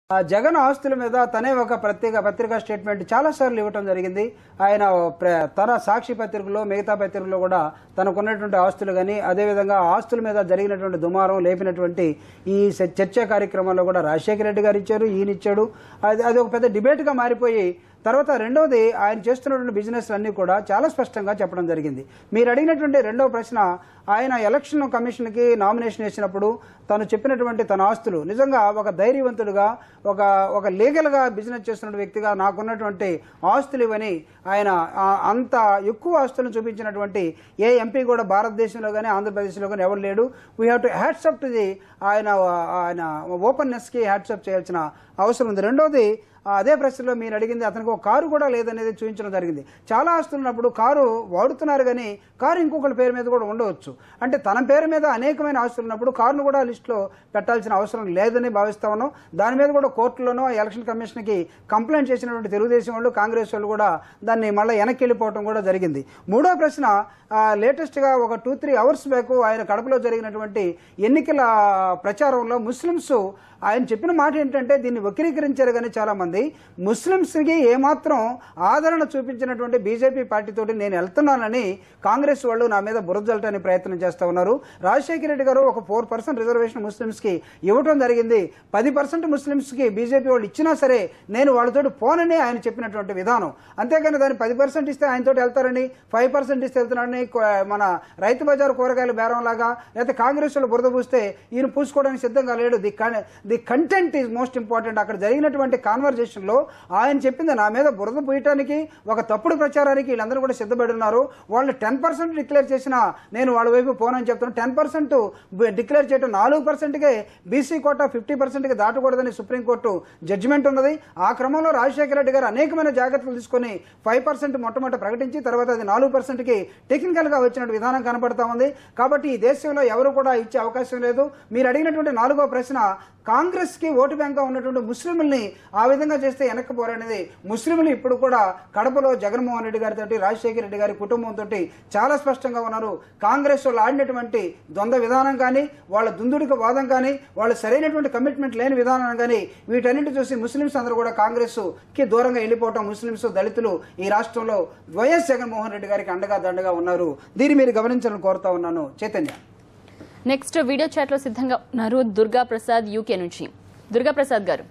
ఆ జగన్ ఆస్తుల మీద తనే ఒక ప్రత్యేక పత్రికా స్టేట్మెంట్ చాలాసార్లు ఇవ్వటం జరిగింది ఆయన ప్ర- తన సాక్షి పత్రికలో మిగతా పత్రికలో కూడా తనకున్నటువంటి ఆస్తులు కానీ అదేవిధంగా ఆస్తుల మీద జరిగినటువంటి దుమారం లేపినటువంటి ఈ చ- చర్చా కార్యక్రమంలో కూడా రాజశేఖర రెడ్డి గారు ఇచ్చారు ఈయన ఇచ్చాడు అది అది ఒక పెద్ద డిబేట్గా మారిపోయి తర్వాత రెండవది ఆయన చేస్తున్నటువంటి బిజినెస్ అన్నీ కూడా చాలా స్పష్టంగా చెప్పడం జరిగింది మీరు అడిగినటువంటి రెండవ ప్రశ్న ఆయన ఎలక్షన్ కమిషన్కి నామినేషన్ వేసినప్పుడు తను చెప్పినటువంటి తన ఆస్తులు నిజంగా ఒక ధైర్యవంతుడుగా ఒక ఒక లీగల్గా బిజినెస్ చేస్తున్న వ్యక్తిగా నాకున్నటువంటి ఆస్తులు ఇవని ఆయన ఆ, అంత ఎక్కువ ఆస్తులను చూపించినటువంటి ఏ ఎంపీ కూడా భారతదేశంలో కానీ ఆంధ్రప్రదేశ్లో కానీ ఎవరు లేడు we have to hats off to the ఆయన ఆయన ఓపెన్నెస్కి హ్యాట్సప్ చేయాల్సిన అవసరం ఉంది రెండోది ఆ, అదే ప్రశ్నలో మీరు అడిగింది అతనికి ఒక కారు కూడా లేదనేది చూపించడం జరిగింది చాలా ఆస్తులు ఉన్నప్పుడు కారు వాడుతున్నారు కానీ కారు ఇంకొకరి పేరు మీద కూడా ఉండవచ్చు అంటే తన పేరు మీద అనేకమైన ఆస్తులు ఉన్నప్పుడు కారును కూడా లిస్టులో పెట్టాల్సిన అవసరం లేదని భావిస్తా ఉన్నాం దాని మీద కూడా కోర్టులోనో ఎలక్షన్ కమిషన్కి కంప్లైంట్ చేసినటువంటి తెలుగుదేశం వాళ్ళు కాంగ్రెస్ వాళ్ళు కూడా దాన్ని మళ్ళీ వెనక్కి వెళ్ళిపోవడం కూడా జరిగింది మూడో ప్రశ్న ఆ, లేటెస్ట్గా ఒక టూ త్రీ అవర్స్ బ్యాక్ ఆయన కడపలో జరిగినటువంటి ఎన్నికల ప్రచారంలో ముస్లిమ్స్ ఆయన చెప్పిన మాట ఏంటంటే దీన్ని వక్రీకరించారు కానీ చాలా మంది ముస్లిమ్స్కి ఏమాత్రం ఆదరణ చూపించినటువంటి బీజేపీ పార్టీతోటి నేను వెళ్తున్నానని కాంగ్రెస్ వాళ్ళు నా మీద బురద జల్లటానికి ప్రయత్నం చేస్తా ఉన్నారు రాజశేఖర రెడ్డి గారు ఒక ఫోర్ పర్సెంట్ రిజర్వేషన్ ముస్లిమ్స్కి ఇవ్వటం జరిగింది పది పర్సెంట్ ముస్లిమ్స్కి బీజేపీ వాళ్ళు ఇచ్చినా సరే నేను వాళ్ళతోటి పోనని ఆయన చెప్పినటువంటి విధానం అంతేగాని దాన్ని పది పర్సెంట్ ఇస్తే ఆయనతో వెళ్తారని ఫైవ్ పర్సెంట్ ఇస్తే వెళ్తున్నారని కో- మన రైతు బజారు కూరగాయల బేరం లాగా లేకపోతే కాంగ్రెస్ వాళ్ళు బురద పూస్తే ఈయన పూసుకోవడానికి సిద్ధంగా లేడు the con- the content is most important అక్కడ జరిగినటువంటి కాన్వర్జేషన్ లో ఆయన చెప్పింది నా మీద బురద పూయటానికి ఒక తప్పుడు ప్రచారానికి వీళ్ళందరూ కూడా సిద్ధపడి ఉన్నారు వాళ్ళు టెన్ పర్సెంట్ డిక్లేర్ చేసినా నేను వాళ్ళ వైపు పోనని చెప్తున్నాను టెన్ పర్సెంట్ డిక్లేర్ చేయడం నాలుగు పర్సెంట్కే బీసీ కోటా ఫిఫ్టీ పర్సెంట్కి దాటకూడదని సుప్రీంకోర్టు జడ్జిమెంట్ ఉన్నది ఆ క్రమంలో రాజశేఖర రెడ్డి గారు అనేకమైన జాగ్రత్తలు తీసుకొని ఫైవ్ పర్సెంట్ మొట్టమొదటి ప్రకటించి తర్వాత అది నాలుగు పర్సెంట్కి టెక్నికల్గా వచ్చిన విధానం కనపడతా ఉంది కాబట్టి ఈ దేశంలో ఎవరు కూడా ఇచ్చే అవకాశం లేదు మీరు అడిగినటువంటి నాలుగో ప్రశ్న కాంగ్రెస్ కి ఓటు బ్యాంక్గా ఉన్నటువంటి ముస్లింల్ని ఆ విధంగా చేస్తే వెనక్కిపోరనేది ముస్లింలు ఇప్పుడు కూడా కడపలో జగన్మోహన్ రెడ్డి గారితో రాజశేఖర రెడ్డి గారి కుటుంబంతో చాలా స్పష్టంగా ఉన్నారు కాంగ్రెస్ వాళ్ళు ఆడినటువంటి ద్వంద్వ విధానం కానీ వాళ్ళ దుందుడికి వాదం కానీ వాళ్ళు సరైనటువంటి కమిట్మెంట్ లేని విధానం కానీ వీటన్నిటి చూసి ముస్లింస్ అందరూ కూడా కాంగ్రెస్ కి దూరంగా వెళ్ళిపోవటం ముస్లింస్ దళితులు ఈ రాష్ట్రంలో వైఎస్ జగన్మోహన్ రెడ్డి గారికి అండగా దండగా ఉన్నారు దీన్ని మీరు గమనించాలని కోరుతా ఉన్నాను చైతన్య నెక్స్ట్ వీడియో చాట్ లో సిద్ధంగా ఉన్నారు దుర్గా ప్రసాద్ యూకే నుంచి దుర్గా ప్రసాద్ గారు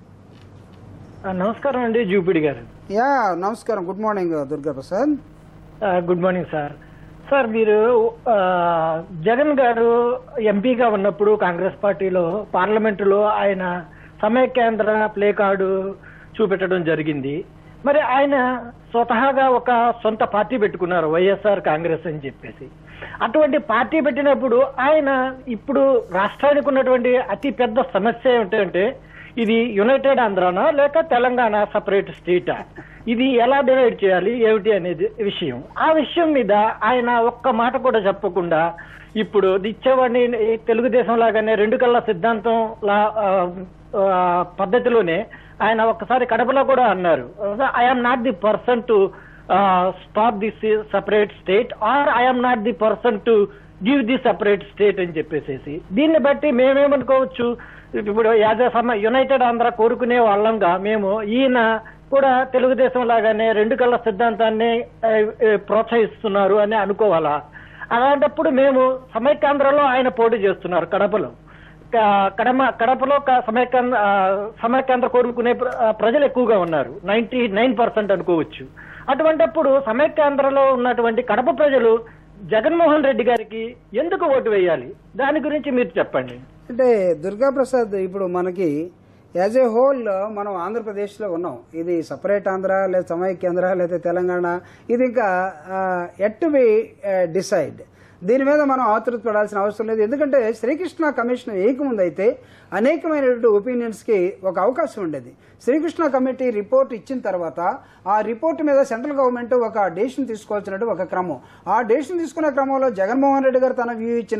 ఆ, నమస్కారం అండి జూపిడి గారు యా నమస్కారం గుడ్ మార్నింగ్ దుర్గా ప్రసాద్ ఆ, గుడ్ మార్నింగ్ సార్ సార్ మీరు ఆ, జగన్ గారు ఎంపీగా ఉన్నప్పుడు కాంగ్రెస్ పార్టీలో పార్లమెంటులో ఆయన సమైక్యాంధ్ర ప్లే కార్డు చూపెట్టడం జరిగింది మరి ఆయన స్వతహాగా ఒక సొంత పార్టీ పెట్టుకున్నారు వైఎస్ఆర్ కాంగ్రెస్ అని చెప్పేసి అటువంటి పార్టీ పెట్టినప్పుడు ఆయన ఇప్పుడు రాష్ట్రానికి ఉన్నటువంటి అతి పెద్ద సమస్య ఏమిటంటే ఇది యునైటెడ్ ఆంధ్రానా లేక తెలంగాణ సపరేట్ స్టేటా ఇది ఎలా డివైడ్ చేయాలి ఏమిటి అనేది విషయం ఆ విషయం మీద ఆయన ఒక్క మాట కూడా చెప్పకుండా ఇప్పుడు ఇచ్చేవాడిని ఈ తెలుగుదేశం లాగానే రెండు కళ్ళ సిద్ధాంతం లా ఆ, ఆ, పద్ధతిలోనే ఆయన ఒక్కసారి కడపలో కూడా అన్నారు I'm not the person to stop this separate state or I'm not the person to give the separate state అని చెప్పేసేసి దీన్ని బట్టి మేమేమనుకోవచ్చు ఇప్పుడు యాజ్ సమ యునైటెడ్ ఆంధ్ర కోరుకునే వాళ్ళంగా మేము ఈయన కూడా తెలుగుదేశం లాగానే రెండు కళ్ళ సిద్ధాంతాన్ని ఆ, ఆ, ప్రోత్సహిస్తున్నారు అని అనుకోవాలా అలాంటప్పుడు మేము సమైక్యాంధ్రలో ఆయన పోటీ చేస్తున్నారు కడపలో క- కడమ కడపలో క- సమైక్యాంధ్ర ఆ, సమైక్యాంధ్ర కోరుకునే ప్ర- ఆ, ప్రజలు ఎక్కువగా ఉన్నారు నైన్టీ నైన్ పర్సెంట్ అనుకోవచ్చు అటువంటప్పుడు సమైక్యాంధ్రలో ఉన్నటువంటి కడప ప్రజలు జగన్మోహన్ రెడ్డి గారికి ఎందుకు ఓటు వేయాలి దాని గురించి మీరు చెప్పండి అంటే దుర్గా ప్రసాద్ ఇప్పుడు మనకి యాజ్ ఏ హోల్ మనం ఆంధ్రప్రదేశ్లో ఉన్నాం ఇది సపరేట్ ఆంధ్ర లేదా సమైక్యాంధ్ర లేదా తెలంగాణ ఇది ఇంకా ఎట్ బి డిసైడ్ దీని మీద మనం ఆతృత పడాల్సిన అవసరం లేదు ఎందుకంటే శ్రీకృష్ణ కమిషన్ ఏకముందు అయితే అనేకమైనటువంటి ఒపీనియన్స్కి ఒక అవకాశం ఉండేది శ్రీకృష్ణ కమిటీ రిపోర్ట్ ఇచ్చిన తర్వాత ఆ రిపోర్ట్ మీద సెంట్రల్ గవర్నమెంట్ ఒక డెసిషన్ తీసుకోవాల్సినట్టు ఒక క్రమం ఆ డెసిషన్ తీసుకునే క్రమంలో జగన్మోహన్ రెడ్డి గారు తన వ్యూ ఇచ్చినా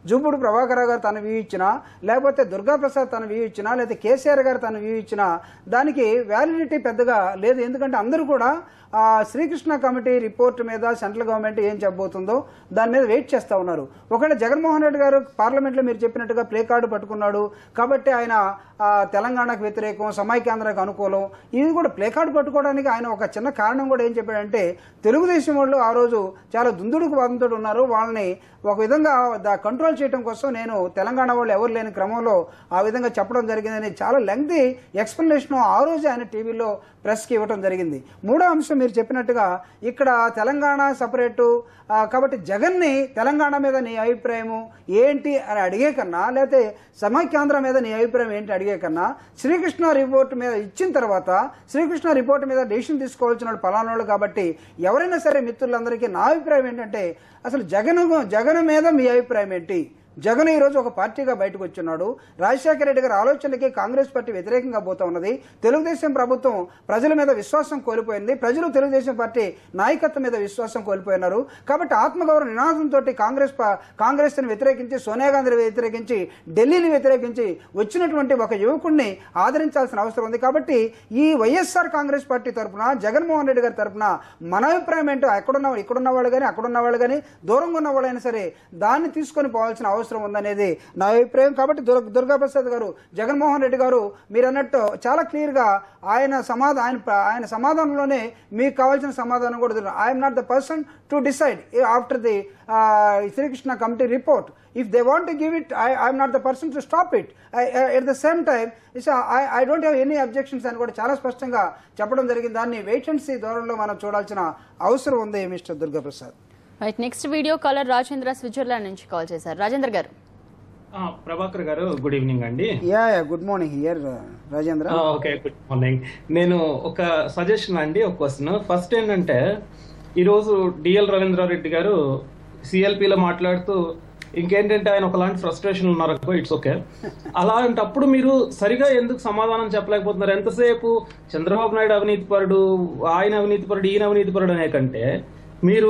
జూపుడు ప్రభాకర్ గారు తన వ్యూ ఇచ్చినా లేకపోతే దుర్గాప్రసాద్ తన వ్యూ ఇచ్చినా లేకపోతే కేసీఆర్ గారు తన వ్యూ ఇచ్చినా దానికి వ్యాలిడిటీ పెద్దగా లేదు ఎందుకంటే అందరూ కూడా ఆ శ్రీకృష్ణ కమిటీ రిపోర్ట్ మీద సెంట్రల్ గవర్నమెంట్ ఏం చెప్పబోతుందో దాని మీద వెయిట్ చేస్తా ఉన్నారు ఒకవేళ జగన్మోహన్ రెడ్డి గారు పార్లమెంట్లో మీరు చెప్పినట్టుగా ప్లే కార్డు పట్టుకున్నాడు కాబట్టి ఆయన ఆ, తెలంగాణకు వ్యతిరేకం సమైక్యాంధ్రకు అనుకూలం ఇది కూడా ప్లే కార్డు పట్టుకోవడానికి ఆయన ఒక చిన్న కారణం కూడా ఏం చెప్పాడంటే తెలుగుదేశం వాళ్ళు ఆ రోజు చాలా దుందుడుకు వాదంతో ఉన్నారు వాళ్ళని ఒక విధంగా దా- కంట్రోల్ చేయడం కోసం నేను తెలంగాణ వాళ్ళు ఎవరు లేని క్రమంలో ఆ విధంగా చెప్పడం జరిగిందని చాలా లెంగ్తీ ఎక్స్ప్లెనేషన్ ఆ రోజు ఆయన టీవీలో ప్రెస్కి ఇవ్వడం జరిగింది మూడో అంశం మీరు చెప్పినట్టుగా ఇక్కడ తెలంగాణ సపరేటు ఆ, కాబట్టి జగన్ని తెలంగాణ మీద నీ అభిప్రాయము ఏంటి అని అడిగే కన్నా లేకపోతే సమైక్యాంధ్ర మీద నీ అభిప్రాయం ఏంటి అడిగే కన్నా శ్రీకృష్ణ రిపోర్ట్ మీద ఇచ్చిన తర్వాత శ్రీకృష్ణ రిపోర్ట్ మీద డెసిషన్ తీసుకోవాల్సిన వాళ్ళు పలానా వాళ్ళు కాబట్టి ఎవరైనా సరే మిత్రులందరికీ నా అభిప్రాయం ఏంటంటే అసలు జగన్ జగన్ మీద మీ అభిప్రాయం ఏంటి జగన్ ఈ రోజు ఒక పార్టీగా బయటకు వచ్చున్నాడు రాజశేఖర రెడ్డి గారి ఆలోచనలకి కాంగ్రెస్ పార్టీ వ్యతిరేకంగా పోతా ఉన్నది తెలుగుదేశం ప్రభుత్వం ప్రజల మీద విశ్వాసం కోల్పోయింది ప్రజలు తెలుగుదేశం పార్టీ నాయకత్వం మీద విశ్వాసం కోల్పోయినారు కాబట్టి ఆత్మగౌరవ నినాదంతో కాంగ్రెస్ పా- కాంగ్రెస్ ని వ్యతిరేకించి సోనియా గాంధీని వ్యతిరేకించి ఢిల్లీని వ్యతిరేకించి వచ్చినటువంటి ఒక యువకుడిని ఆదరించాల్సిన అవసరం ఉంది కాబట్టి ఈ వైఎస్ఆర్ కాంగ్రెస్ పార్టీ తరఫున జగన్మోహన్ రెడ్డి గారి తరఫున మన అభిప్రాయం ఏంటో ఎక్కడున్న ఇక్కడున్న వాళ్ళు కానీ అక్కడున్న వాళ్ళు కానీ దూరంగా ఉన్న వాళ్ళైనా సరే దాన్ని తీసుకొని పోవాల్సిన అవసరం ఉందనేది నా అభిప్రాయం కాబట్టి దుర్- దుర్గాప్రసాద్ గారు జగన్మోహన్ రెడ్డి గారు మీరు అన్నట్టు చాలా క్లియర్ గా ఆయన సమాధానం ఆయన ప్ర- ఆయన సమాధానంలోనే మీకు కావాల్సిన సమాధానం కూడా I'm not the person to decide after the Srikrishna committee report if they want give it I I'm not the person to stop it at the same time I I don't have any objections అని కూడా చాలా స్పష్టంగా చెప్పడం జరిగింది దాన్ని wait and see ధోరణిలో మనం చూడాల్సిన అవసరం ఉంది mister Durgaprasad right next video caller Rajendra Switzerland నుంచి కాల్ చేశారు రాజేంద్ర గారు ఆ, ప్రభాకర్ గారు గుడ్ ఈవినింగ్ అండి yeah yeah good morning here Rajendra ఆ, ఓకే గుడ్ మార్నింగ్ నేను ఒక సజెషన్ అండి ఒక క్వశ్చన్ ఫస్ట్ ఏంటంటే ఈరోజు డిఎల్ రవీంద్రారెడ్డి గారు సిఎల్పిలో మాట్లాడుతూ ఇంకేంటంటే ఆయన ఒకలాంటి ఫ్రస్ట్రేషన్ ఉన్నారు ఇట్స్ ఓకే అలాంటప్పుడు మీరు సరిగా ఎందుకు సమాధానం చెప్పలేకపోతున్నారు ఎంతసేపు చంద్రబాబు నాయుడు అవినీతి పరుడు ఆయన అవినీతి పరుడు ఈయన అవినీతి పరుడు అనే కంటే మీరు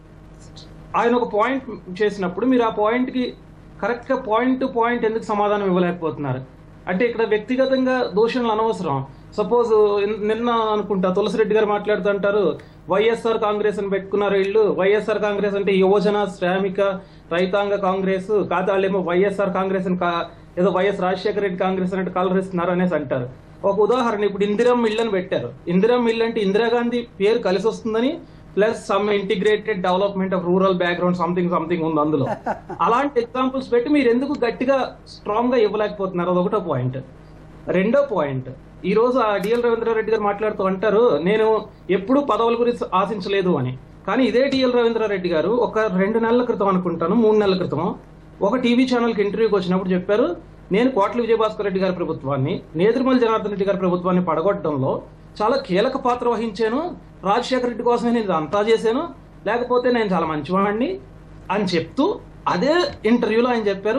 ఆయన ఒక పాయింట్ చేసినప్పుడు మీరు ఆ పాయింట్ కి కరెక్ట్ గా పాయింట్ టు పాయింట్ ఎందుకు సమాధానం ఇవ్వలేకపోతున్నారు అంటే ఇక్కడ వ్యక్తిగతంగా దూషణలు అనవసరం సపోజ్ నిన్న అనుకుంటా తులసిరెడ్డి గారు మాట్లాడుతుంటారు వైఎస్ఆర్ కాంగ్రెస్ అని పెట్టుకున్నారు వీళ్ళు వైఎస్ఆర్ కాంగ్రెస్ అంటే యువజన శ్రామిక రైతాంగ కాంగ్రెస్ కాదు వాళ్ళేమో వైఎస్ఆర్ కాంగ్రెస్ అని కా- ఏదో వైఎస్ రాజశేఖర రెడ్డి కాంగ్రెస్ అన్నట్టు కలరిస్తున్నారు అనేసి అంటారు ఒక ఉదాహరణ ఇప్పుడు ఇందిరం మిల్ అని పెట్టారు ఇందిరం మిల్ అంటే ఇందిరాగాంధీ పేరు కలిసి వస్తుందని plus some integrated development of rural background something something ఉంది అందులో అలాంటి ఎగ్జాంపుల్స్ పెట్టి మీరు ఎందుకు గట్టిగా స్ట్రాంగ్ గా ఇవ్వలేకపోతున్నారు అదొకటో పాయింట్ రెండో పాయింట్ ఈ రోజు ఆ డిఎల్ రవీంద్రారెడ్డి గారు మాట్లాడుతూ అంటారు నేను ఎప్పుడూ పదవుల గురించి ఆశించలేదు అని కానీ ఇదే డిఎల్ రవీంద్రారెడ్డి గారు ఒక రెండు నెలల క్రితం అనుకుంటాను మూడు నెలల క్రితం ఒక టీవీ ఛానల్కి ఇంటర్వ్యూకి వచ్చినప్పుడు చెప్పారు నేను కోట్ల విజయభాస్కర్ రెడ్డి గారి ప్రభుత్వాన్ని నేదురుమల్ జనార్దన్ రెడ్డి గారి ప్రభుత్వాన్ని పడగొట్టడంలో చాలా కీలక పాత్ర వహించాను రాజశేఖర రెడ్డి కోసమే నేను ఇదంతా చేశాను లేకపోతే నేను చాలా మంచివాడిని అని చెప్తూ అదే ఇంటర్వ్యూలో ఆయన చెప్పారు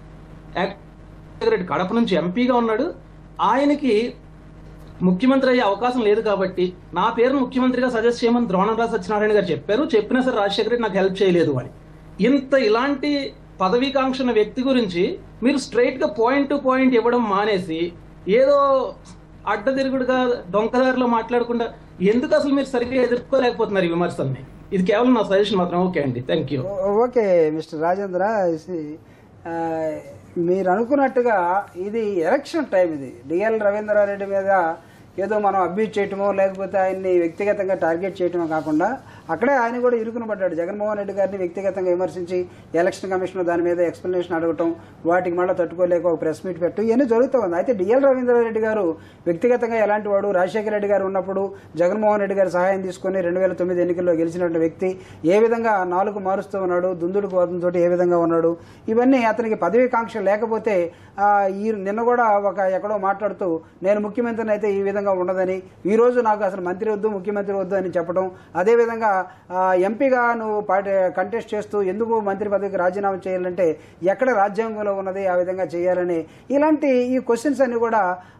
రాజశేఖర రెడ్డి కడప నుంచి ఎంపీగా ఉన్నాడు ఆయనకి ముఖ్యమంత్రి అయ్యే అవకాశం లేదు కాబట్టి నా పేరును ముఖ్యమంత్రిగా సజెస్ట్ చేయమని ద్రోణరాజు సత్యనారాయణ గారు చెప్పారు చెప్పినా సరే రాజశేఖర రెడ్డి నాకు హెల్ప్ చేయలేదు అని ఇంత ఇలాంటి పదవీకాంక్ష ఉన్న వ్యక్తి గురించి మీరు స్ట్రైట్ గా పాయింట్ టు పాయింట్ ఇవ్వడం మానేసి ఏదో అడ్డదిరుగుడుగా డొంకదారిలో మాట్లాడకుండా ఎందుకు అసలు మీరు సరిగ్గా ఎదుర్కోలేకపోతున్నారు ఈ విమర్శల్ని ఇది కేవలం నా సజెషన్ మాత్రం ఓకే అండి thank you oh- okay mister Rajendra ఇది, ఆ, మీరు అనుకున్నట్టుగా ఇది ఎలక్షన్ టైం ఇది డిఎల్ రవీంద్రారెడ్డి మీద ఏదో మనం అబ్యూజ్ చేయటమో లేకపోతే ఆయన్ని వ్యక్తిగతంగా టార్గెట్ చేయటమో కాకుండా అక్కడే ఆయన కూడా ఇరుకున పడ్డాడు జగన్మోహన్ రెడ్డి గారిని వ్యక్తిగతంగా విమర్శించి ఎలక్షన్ కమిషన్ దాని మీద ఎక్స్ప్లెనేషన్ అడగటం వాటికి మళ్ళీ తట్టుకోలేక ఒక ప్రెస్ మీట్ పెట్టు ఇవన్నీ జరుగుతూ ఉంది అయితే డిఎల్ రవీంద్రారెడ్డి గారు వ్యక్తిగతంగా ఎలాంటి వాడు రాజశేఖర రెడ్డి గారు ఉన్నప్పుడు జగన్మోహన్ రెడ్డి గారి సహాయం తీసుకుని రెండు వేల తొమ్మిది ఎన్నికల్లో గెలిచినటువంటి వ్యక్తి ఏ విధంగా నాలుగు మారుస్తూ ఉన్నాడు దుందుడు కోపంతో ఏ విధంగా ఉన్నాడు ఇవన్నీ అతనికి పదవీకాంక్ష లేకపోతే ఆ, ఈ నిన్న కూడా ఒక ఎక్కడో మాట్లాడుతూ నేను ముఖ్యమంత్రిని అయితే ఈ విధంగా ఉండదని ఈ రోజు నాకు అసలు మంత్రి వద్దు ముఖ్యమంత్రి వద్దు అని చెప్పడం అదేవిధంగా ఆ, ఎంపీగా నువ్వు పార్టీ కంటెస్ట్ చేస్తూ ఎందుకు మంత్రి పదవికి రాజీనామా చేయాలంటే ఎక్కడ రాజ్యాంగంలో ఉన్నది ఆ విధంగా చేయాలని ఇలాంటి ఈ క్వశ్చన్స్ అన్ని కూడా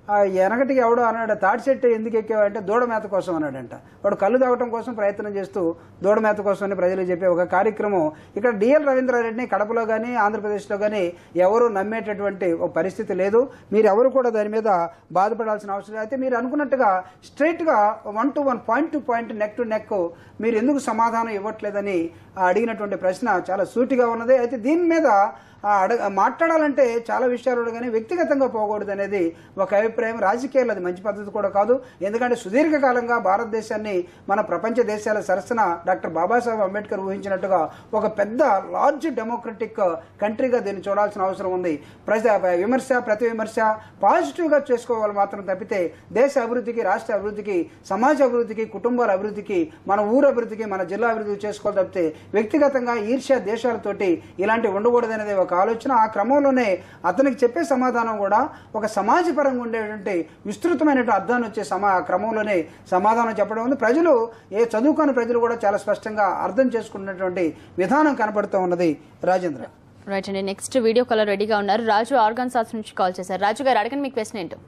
ఆ వెనకటికి ఎవడో అన్నాడు తాటి చెట్టు ఎందుకు ఎక్కావంటే దూడ మేత కోసం అన్నాడంట వాడు కళ్ళు తాగటం కోసం ప్రయత్నం చేస్తూ దూడ మేత కోసం అని ప్రజలు చెప్పే ఒక కార్యక్రమం ఇక్కడ డిఎల్ రవీంద్రారెడ్డిని కడపలో కానీ ఆంధ్రప్రదేశ్లో కానీ ఎవరు నమ్మేటటువంటి ఒక పరిస్థితి లేదు మీరు ఎవరు కూడా దాని మీద బాధపడాల్సిన అవసరం లేదు. అయితే మీరు అనుకున్నట్టుగా స్ట్రైట్గా one to one point to point neck to neck మీరు ఎందుకు సమాధానం ఇవ్వట్లేదని ఆ అడిగినటువంటి ప్రశ్న చాలా సూటిగా ఉన్నది అయితే దీని మీద ఆ అడగ మాట్లాడాలంటే చాలా విషయాలు కానీ వ్యక్తిగతంగా పోకూడదు అనేది ఒక అభిప్రాయం రాజకీయాలు అది మంచి పద్ధతి కూడా కాదు ఎందుకంటే సుదీర్ఘకాలంగా భారతదేశాన్ని మన ప్రపంచ దేశాల సరసన డాక్టర్ బాబాసాహెబ్ అంబేద్కర్ ఊహించినట్టుగా ఒక పెద్ద లార్జ్ డెమోక్రటిక్ కంట్రీగా దీన్ని చూడాల్సిన అవసరం ఉంది ప్రజ విమర్శ ప్రతి విమర్శ పాజిటివ్గా చేసుకోవాలి మాత్రం తప్పితే దేశ అభివృద్ధికి రాష్ట్ర అభివృద్ధికి సమాజ అభివృద్ధికి కుటుంబాల అభివృద్ధికి మన ఊరు అభివృద్ధికి మన జిల్లా అభివృద్ధికి చేసుకోవాలి తప్పితే వ్యక్తిగతంగా ఈర్ష్య దేశాలతోటి ఇలాంటి ఉండకూడదనేది ఒక ఆలోచన ఆ క్రమంలోనే అతనికి చెప్పే సమాధానం కూడా ఒక సమాజపరంగా ఉండేటువంటి విస్తృతమైనటువంటి అర్థాన్ని వచ్చే సమా క్రమంలోనే సమాధానం చెప్పడం ఉంది ప్రజలు ఏ చదువుకోని ప్రజలు కూడా చాలా స్పష్టంగా అర్థం చేసుకున్నటువంటి విధానం కనపడుతూ ఉన్నది రాజేంద్ర రైట్ అండి నెక్స్ట్ వీడియో కాలర్ రెడీగా ఉన్నారు రాజు ఆర్గాన్సాస్ నుంచి కాల్ చేశారు రాజు గారు అడగండి మీ క్వశ్చన్ ఏంటో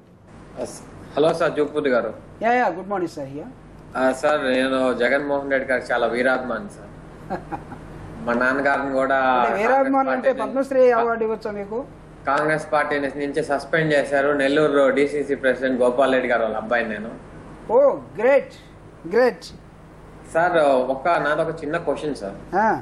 హలో సార్ జోగ్పూతి garu yeah yeah good morning sir here ఆ, సార్ నేను జగన్మోహన్ రెడ్డి గారికి చాలా వీరాభిమాని సార్ మా నాన్నగారిని కూడా అంటే వీరాభిమానులు అంటే కాంగ్రెస్ పద్మశ్రీ అవార్డు ఇవ్వచ్చా మీకు పార్టీ- కాంగ్రెస్ పార్టీ నుంచి సస్పెండ్ చేశారు నెల్లూరు డిసిసి ప్రెసిడెంట్ గోపాల్ రెడ్డి గారు వాళ్ళ అబ్బాయి నేను ఓ గ్రేట్ గ్రేట్ సార్ ఒక నాది ఒక చిన్న క్వశ్చన్ సార్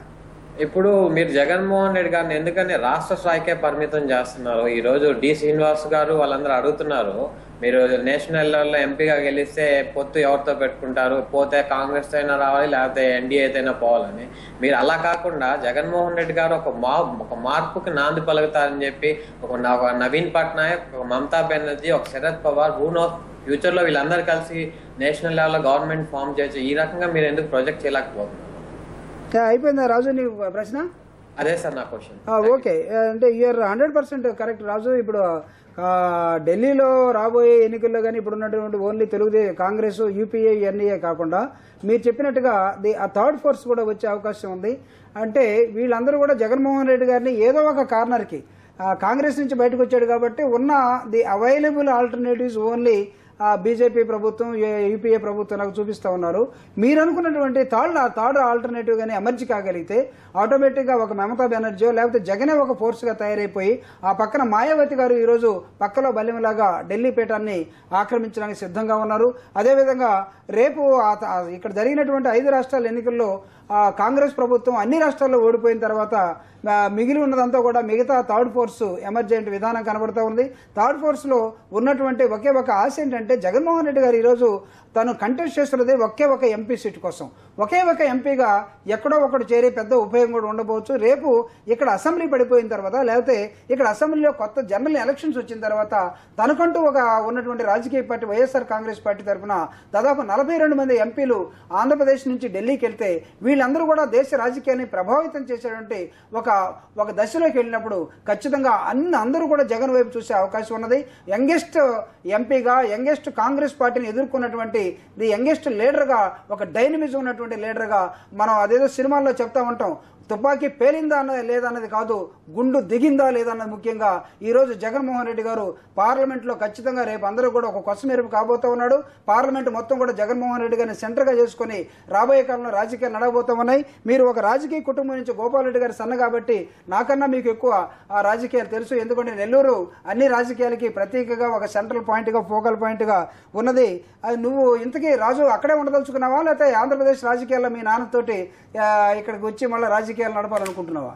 ఇప్పుడు మీరు జగన్మోహన్ రెడ్డి గారిని ఎందుకని రాష్ట్ర స్థాయికే పరిమితం చేస్తున్నారు ఈ రోజు డి శ్రీనివాస్ గారు వాళ్ళందరూ అడుగుతున్నారు మీరు నేషనల్ లెవెల్లో ఎంపీగా గెలిస్తే పొత్తు ఎవరితో పెట్టుకుంటారు పోతే కాంగ్రెస్ అయినా రావాలి లేకపోతే ఎన్డీఏ అయినా పోవాలని మీరు అలా కాకుండా జగన్మోహన్ రెడ్డి గారు ఒక మా ఒక మార్పుకి నాంది పలుకుతారని చెప్పి ఒక న- ఒక నవీన్ పట్నాయక్ ఒక మమతా బెనర్జీ ఒక Sharad Pawar who know future లో వీళ్ళందరూ కలిసి నేషనల్ లెవెల్లో గవర్నమెంట్ ఫామ్ చేయొచ్చు ఈ రకంగా మీరు ఎందుకు ప్రొజెక్ట్ చేయలేకపోతున్నారు అయిపోయిందా రాజు నీ ప్రశ్న అదే సార్ నా క్వశ్చన్ ఆ, ఓకే అంటే యూఆర్ హండ్రెడ్ పర్సెంట్ కరెక్ట్ రాజు ఇప్పుడు ఆ, ఢిల్లీలో రాబోయే ఎన్నికల్లో కానీ ఇప్పుడు ఉన్నటువంటి only Telugu Desam Congress UPA NEA కాకుండా మీరు చెప్పినట్టుగా ది ఆ థర్డ్ ఫోర్స్ కూడా వచ్చే అవకాశం ఉంది అంటే వీళ్ళందరూ కూడా జగన్మోహన్ రెడ్డి గారిని ఏదో ఒక కార్నర్కి ఆ, కాంగ్రెస్ నుంచి బయటకు వచ్చాడు కాబట్టి ఉన్న the available alternatives only BJP ప్రభుత్వం ఏ- యూపీఏ ప్రభుత్వం నాకు చూపిస్తా ఉన్నారు మీరు అనుకున్నటువంటి థర్డ్ థర్డ్ ఆల్టర్నేటివ్ గానీ ఎమర్జీ కాగలిగితే ఆటోమేటిక్గా ఒక మమతా బెనర్జీ లేకపోతే జగనే ఒక ఫోర్స్గా తయారైపోయి ఆ పక్కన మాయావతి గారు ఈరోజు పక్కలో బలిమిలాగా ఢిల్లీ పీఠాన్ని ఆక్రమించడానికి సిద్ధంగా ఉన్నారు అదేవిధంగా రేపు ఆ- ఆ ఇక్కడ జరిగినటువంటి ఐదు రాష్ట్రాల ఎన్నికల్లో ఆ, కాంగ్రెస్ ప్రభుత్వం అన్ని రాష్ట్రాల్లో ఓడిపోయిన తర్వాత ఆ, మిగిలి ఉన్నదంతా కూడా మిగతా థర్డ్ ఫోర్స్ ఎమర్జెంట్ విధానం కనబడుతూ ఉంది థర్డ్ ఫోర్స్ లో ఉన్నటువంటి ఒకే ఒక ఆశ ఏంటంటే జగన్మోహన్ రెడ్డి గారు ఈరోజు తను కంటెస్ట్ చేస్తున్నది ఒకే ఒక ఎంపీ సీట్ కోసం ఒకే ఒక ఎంపీగా ఎక్కడో ఒకటి చేరి పెద్ద ఉపయోగం కూడా ఉండబోవచ్చు రేపు ఇక్కడ అసెంబ్లీ పడిపోయిన తర్వాత లేకపోతే ఇక్కడ అసెంబ్లీలో కొత్త జనరల్ ఎలక్షన్స్ వచ్చిన తర్వాత తనకంటూ ఒక ఉన్నటువంటి రాజకీయ పార్టీ వైఎస్ఆర్ కాంగ్రెస్ పార్టీ తరఫున దాదాపు నలభై రెండు మంది ఎంపీలు ఆంధ్రప్రదేశ్ నుంచి ఢిల్లీకి వెళ్తే వీళ్ళందరూ కూడా దేశ రాజకీయాన్ని ప్రభావితం చేసేటువంటి ఒక ఒక దశలోకి వెళ్ళినప్పుడు ఖచ్చితంగా అన్ని అందరూ కూడా జగన్ వైపు చూసే అవకాశం ఉన్నది యంగెస్ట్ ఎంపీగా యంగెస్ట్ కాంగ్రెస్ పార్టీని ఎదుర్కొన్నటువంటి ది యంగెస్ట్ లీడర్గా ఒక డైనమిజం ఉన్నటువంటి లీడర్గా మనం అదేదో సినిమాల్లో చెప్తా ఉంటాం తుపాకీ పేలిందా అన్నది లేదన్నది కాదు గుండు దిగిందా లేదన్నది ముఖ్యంగా ఈ రోజు జగన్మోహన్ రెడ్డి గారు పార్లమెంట్ లో ఖచ్చితంగా రేపు అందరూ కూడా ఒక కొసమెరుపు కాబోతా ఉన్నాడు పార్లమెంట్ మొత్తం కూడా జగన్మోహన్ రెడ్డి గారిని సెంటర్ గా చేసుకుని రాబోయే కాలంలో రాజకీయాలు నడవబోతా ఉన్నాయి మీరు ఒక రాజకీయ కుటుంబం నుంచి గోపాల్ రెడ్డి గారి సన్న కాబట్టి నాకన్నా మీకు ఎక్కువ ఆ రాజకీయాలు తెలుసు ఎందుకంటే నెల్లూరు అన్ని రాజకీయాలకి ప్రత్యేకంగా ఒక సెంట్రల్ పాయింట్ గా ఫోకల్ పాయింట్ గా ఉన్నది అది నువ్వు ఇంతకీ రాజు అక్కడే ఉండదలుచుకున్నావా లేకపోతే ఆంధ్రప్రదేశ్ రాజకీయాల్లో మీ నాన్నతోటి ఆ, ఇక్కడికి వచ్చి మళ్ళీ రాజకీయాలు నడపాలనుకుంటున్నావా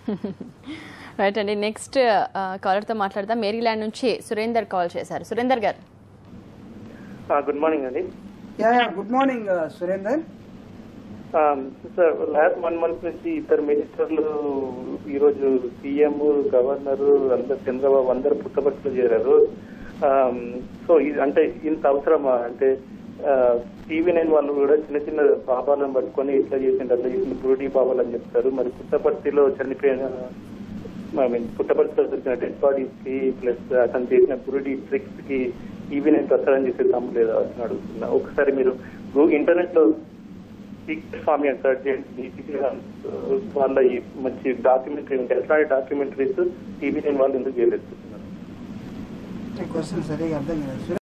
రైట్ అండి నెక్స్ట్ కాలర్తో మాట్లాడదాం మేరీల్యాండ్ నుంచి సురేందర్ కాల్ చేశారు సురేందర్ గారు గుడ్ మార్నింగ్ అండి yeah yeah good morning Surender sir last one month నుంచి ఇద్దరు మినిస్టర్లు ఈ రోజు సీఎం గవర్నర్ అందరు చంద్రబాబు అందరు పుట్టపర్తిలో చేరారు సో ఇది అంటే ఇంత అవసరమా అంటే టీవీ నైన్ వాళ్ళు కూడా చిన్న చిన్న బాబాలను పట్టుకొని ఇట్లా చేసిండు అట్లా చేసింది బురుడి బాబాలు అని చెప్తారు మరి పుట్టపర్తిలో చనిపోయిన ఐ మీన్ పుట్టపర్తిలో దొరికిన డెడ్ బాడీస్ కి ప్లస్ అతను చేసిన బురుడి ట్రిక్స్ కి టీవీ నైన్ ప్రసారం చేసే దమ్ము లేదా అని అడుగుతున్నా ఒకసారి మీరు ఇంటర్నెట్ లో సీక్రెట్ ఫామ్ సర్చ్ చేయండి వాళ్ళ ఈ మంచి డాక్యుమెంటరీ ఉంటాయి ఎట్లాంటి డాక్యుమెంటరీస్ టీవీ నైన్ వాళ్ళు ఎందుకు చేయలేదు క్వశ్చన్ సరిగా అర్థం కాలేదు